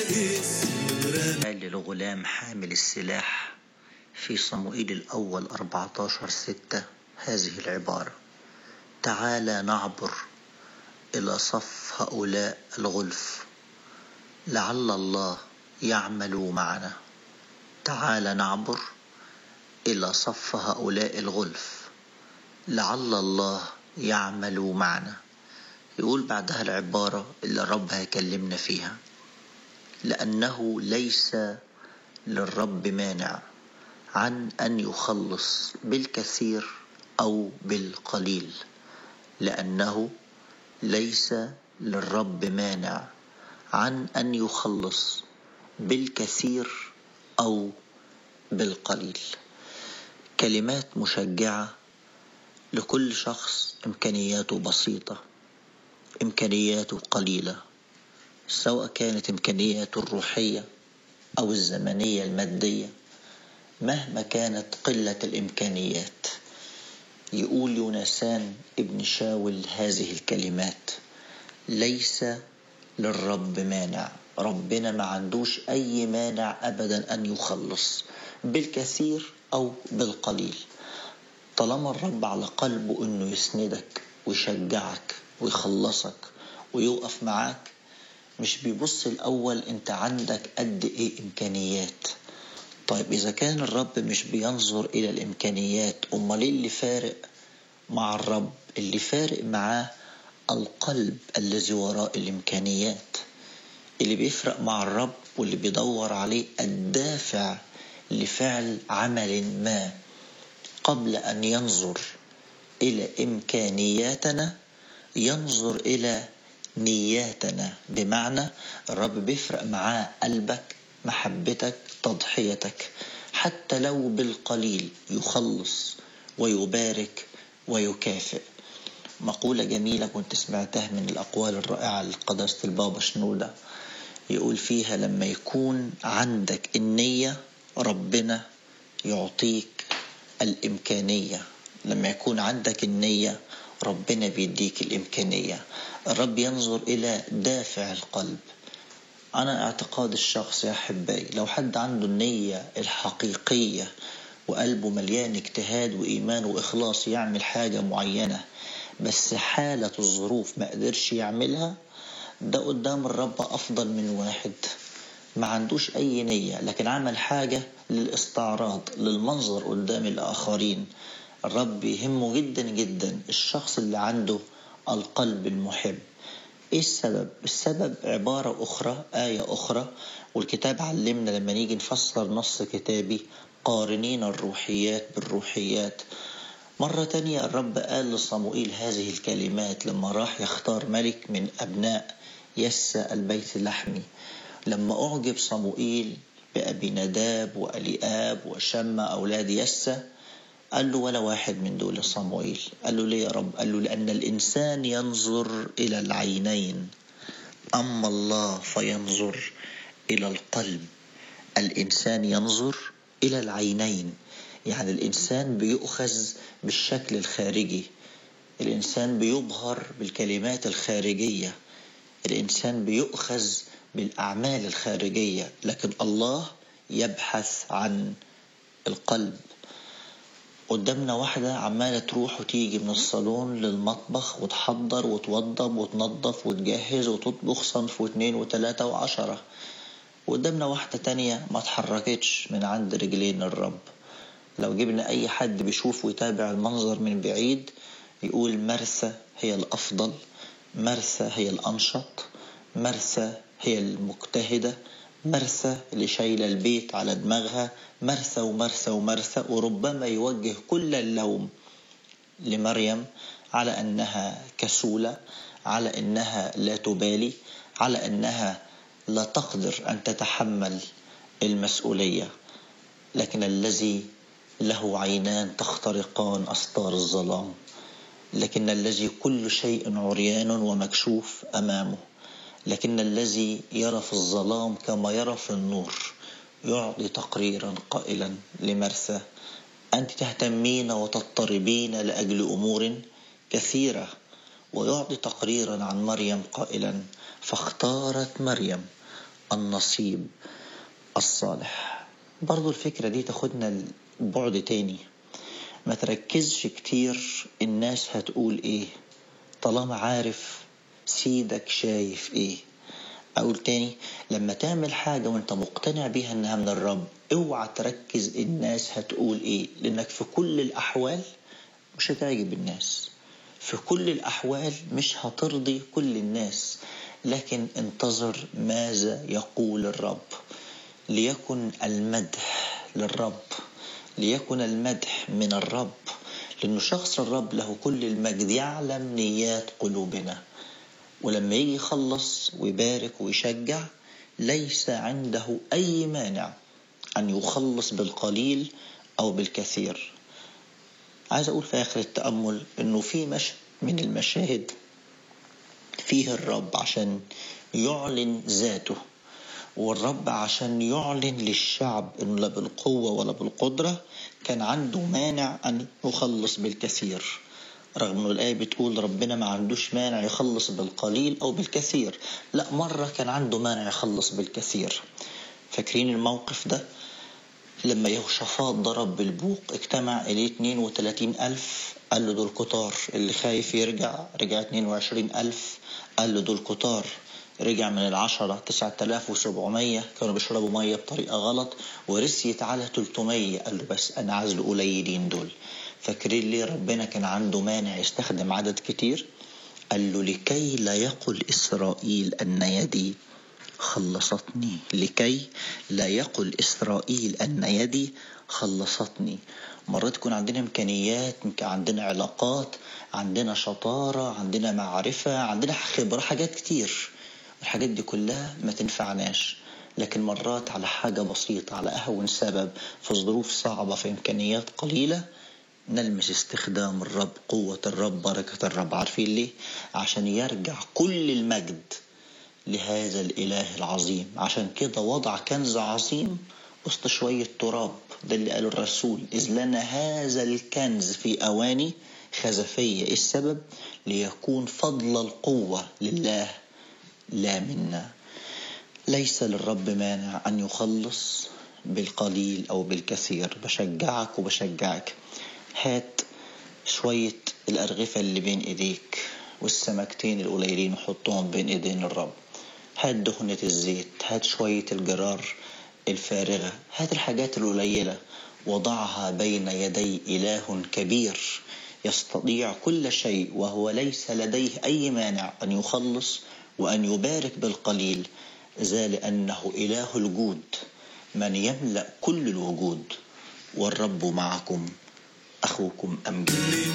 قال للغلام حامل السلاح في صموئيل الأول 14 ستة هذه العبارة تعالى نعبر إلى صف هؤلاء الغلف لعل الله يعمل معنا تعالى نعبر إلى صف هؤلاء الغلف لعل الله يعمل معنا يقول بعدها العبارة اللي الرب هيكلمنا فيها لأنه ليس للرب مانع عن أن يخلص بالكثير أو بالقليل لأنه ليس للرب مانع عن أن يخلص بالكثير أو بالقليل كلمات مشجعة لكل شخص إمكانياته بسيطة إمكانياته قليلة سواء كانت إمكانياته الروحية أو الزمنية المادية مهما كانت قلة الإمكانيات يقول يونسان ابن شاول هذه الكلمات ليس للرب مانع ربنا ما عندوش أي مانع أبدا أن يخلص بالكثير أو بالقليل طالما الرب على قلبه أنه يسندك ويشجعك ويخلصك ويوقف معاك مش بيبص الأول أنت عندك قد إيه إمكانيات طيب إذا كان الرب مش بينظر إلى الإمكانيات أمال إيه اللي فارق مع الرب اللي فارق معاه القلب الذي وراء الإمكانيات اللي بيفرق مع الرب واللي بيدور عليه الدافع لفعل عمل ما قبل أن ينظر إلى إمكانياتنا ينظر إلى نياتنا بمعنى الرب بيفرق معاه قلبك محبتك تضحيتك حتى لو بالقليل يخلص ويبارك ويكافئ مقولة جميلة كنت سمعتها من الأقوال الرائعة لقداسة البابا شنودة يقول فيها لما يكون عندك النية ربنا يعطيك الإمكانية لما يكون عندك النية ربنا بيديك الإمكانية الرب ينظر إلى دافع القلب أنا اعتقاد الشخص يا أحبائي لو حد عنده النية الحقيقية وقلبه مليان اجتهاد وإيمان وإخلاص يعمل حاجة معينة بس حالة الظروف ما قدرش يعملها ده قدام الرب أفضل من واحد ما عندوش أي نية لكن عمل حاجة للاستعراض للمنظر قدام الآخرين الرب يهمه جدا جدا الشخص اللي عنده القلب المحب ايه السبب السبب عبارة اخرى آية اخرى والكتاب علمنا لما نيجي نفسر نص كتابي قارنين الروحيات بالروحيات مرة تانية الرب قال لصموئيل هذه الكلمات لما راح يختار ملك من أبناء يسى البيت اللحمي لما أعجب صموئيل بأبي نداب وأليآب وشم أولاد يسى قال له ولا واحد من دول صموئيل قال له ليه يا رب قال له لأن الإنسان ينظر إلى العينين أما الله فينظر إلى القلب الإنسان ينظر إلى العينين يعني الإنسان بيؤخذ بالشكل الخارجي الإنسان بيبهر بالكلمات الخارجية الإنسان بيؤخذ بالأعمال الخارجية لكن الله يبحث عن القلب قدامنا واحدة عمالة تروح وتيجي من الصالون للمطبخ وتحضر وتوضب وتنظف وتجهز وتطبخ صنف واثنين وثلاثة وعشرة قدامنا واحدة تانية ما تحركتش من عند رجلين الرب لو جبنا أي حد بيشوف ويتابع المنظر من بعيد يقول مرثى هي الأفضل مرثى هي الأنشط مرثى هي المجتهدة مرثى اللي شايلة البيت على دماغها مرثى ومرثى ومرثى وربما يوجه كل اللوم لمريم على أنها كسولة على أنها لا تبالي على أنها لا تقدر أن تتحمل المسؤولية لكن الذي له عينان تخترقان أستار الظلام لكن الذي كل شيء عريان ومكشوف أمامه لكن الذي يرى في الظلام كما يرى في النور يعطي تقريرا قائلا لمرثى أنت تهتمين وتضطربين لأجل أمور كثيرة ويعطي تقريرا عن مريم قائلا فاختارت مريم النصيب الصالح برضو الفكرة دي تاخدنا لبعد تاني ما تركزش كتير الناس هتقول ايه طالما عارف سيدك شايف ايه اقول تاني لما تعمل حاجة وانت مقتنع بيها انها من الرب اوعى تركز الناس هتقول ايه لانك في كل الاحوال مش هتعجب الناس في كل الاحوال مش هترضي كل الناس لكن انتظر ماذا يقول الرب ليكن المدح للرب ليكن المدح من الرب لأنه شخص الرب له كل المجد يعلم نيات قلوبنا ولما يجي يخلص ويبارك ويشجع ليس عنده أي مانع أن يخلص بالقليل أو بالكثير عايز أقول في آخر التأمل أنه في مش من المشاهد فيه الرب عشان يعلن ذاته والرب عشان يعلن للشعب انه لا بالقوة ولا بالقدرة كان عنده مانع ان يخلص بالكثير رغم انه الآية بتقول ربنا ما عندوش مانع يخلص بالقليل او بالكثير لا مرة كان عنده مانع يخلص بالكثير فاكرين الموقف ده لما يهوشافاط ضرب بالبوق اجتمع إليه 32 ألف قال له دول كتار اللي خايف يرجع رجع 22 ألف قال له دول كتار رجع من العشرة 9700 كانوا بيشربوا مية بطريقة غلط ورسيت على 300 قال له بس أنا عايز القليلين دول فاكرين ليه ربنا كان عنده مانع يستخدم عدد كتير قال له لكي لا يقل إسرائيل أن يدي خلصتني لكي لا يقل إسرائيل أن يدي خلصتني مرات يكون عندنا إمكانيات عندنا علاقات عندنا شطارة عندنا معرفة عندنا خبرة حاجات كتير الحاجات دي كلها ما تنفعناش لكن مرات على حاجة بسيطة على أهون سبب في ظروف صعبة في إمكانيات قليلة نلمس استخدام الرب قوة الرب بركة الرب عارفين ليه عشان يرجع كل المجد لهذا الإله العظيم عشان كده وضع كنز عظيم وسط شوية تراب ده اللي قاله الرسول إذ لنا هذا الكنز في أواني خزفية إيه السبب ليكون فضل القوة لله لا منا ليس للرب مانع أن يخلص بالقليل أو بالكثير بشجعك وبشجعك هات شوية الأرغفة اللي بين إيديك والسمكتين القليلين وحطهم بين إيدين الرب هات دهنة الزيت هات شوية الجرار الفارغة هات الحاجات القليلة وضعها بين يدي إله كبير يستطيع كل شيء وهو ليس لديه أي مانع أن يخلص وأن يبارك بالقليل ذا لأنه إله الجود من يملأ كل الوجود والرب معكم أخوكم أمجد